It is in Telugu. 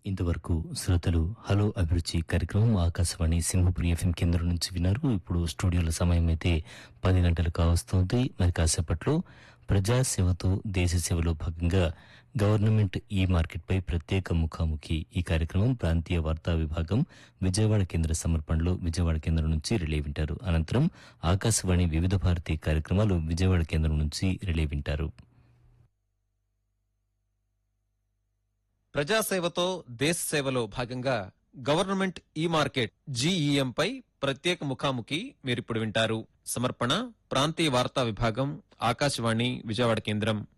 ఇంతవరకు శ్రోతలు హలో అభిరుచి కార్యక్రమం ఆకాశవాణి సింహపురి ఎఫ్ఎం కేంద్రం నుంచి విన్నారు ఇప్పుడు స్టూడియోల సమయం అయితే పది గంటలు కావస్తోంది మరి కాసేపట్లో ప్రజాసేవతో దేశ సేవలో భాగంగా గవర్నమెంట్ ఈ మార్కెట్ పై ప్రత్యేక ముఖాముఖి ఈ కార్యక్రమం ప్రాంతీయ వార్తా విభాగం విజయవాడ కేంద్ర సమర్పణలో విజయవాడ కేంద్రం నుంచి రిలే వింటారు అనంతరం ఆకాశవాణి వివిధ భారతి కార్యక్రమాలు విజయవాడ కేంద్రం నుంచి రిలే వింటారు ప్రజాసేవతో దేశ సేవలో భాగంగా గవర్నమెంట్ ఈ మార్కెట్ జీఈఎం పై ప్రత్యేక ముఖాముఖి మీరిప్పుడు వింటారు సమర్పణ ప్రాంతీయ వార్తా విభాగం ఆకాశవాణి విజయవాడ కేంద్రం